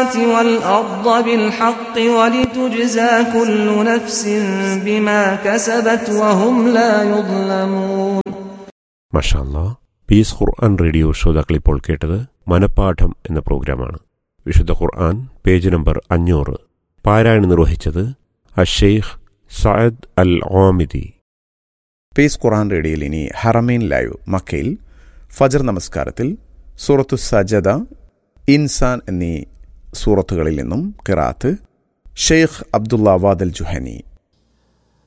السماوات والأرض بالحق ولتجزى كل نفس بما كسبت وهم لا يظلمون മഷാല്ല പീസ് ഖുർആൻ റേഡിയോ ശ്രോതാക്കൾ ഇപ്പോൾ കേട്ടത് മനപ്പാഠം എന്ന പ്രോഗ്രാമാണ് വിശുദ്ധ ഖുർആൻ പേജ് നമ്പർ അഞ്ഞൂറ് പാരായണം നിർവഹിച്ചത് അഷെയ്ഖ് സയദ് അൽ ഓമിദി പീസ് ഖുറാൻ റേഡിയോയിൽ ഇനി ഹറമീൻ ലൈവ് മക്കയിൽ ഫജർ നമസ്കാരത്തിൽ സൂറത്തു സജദ ഇൻസാൻ എന്നീ സൂറത്തുകളിൽ നിന്നും ഖിറാത്ത് ഷെയ്ഖ് അബ്ദുള്ള വാദൽ ജുഹനി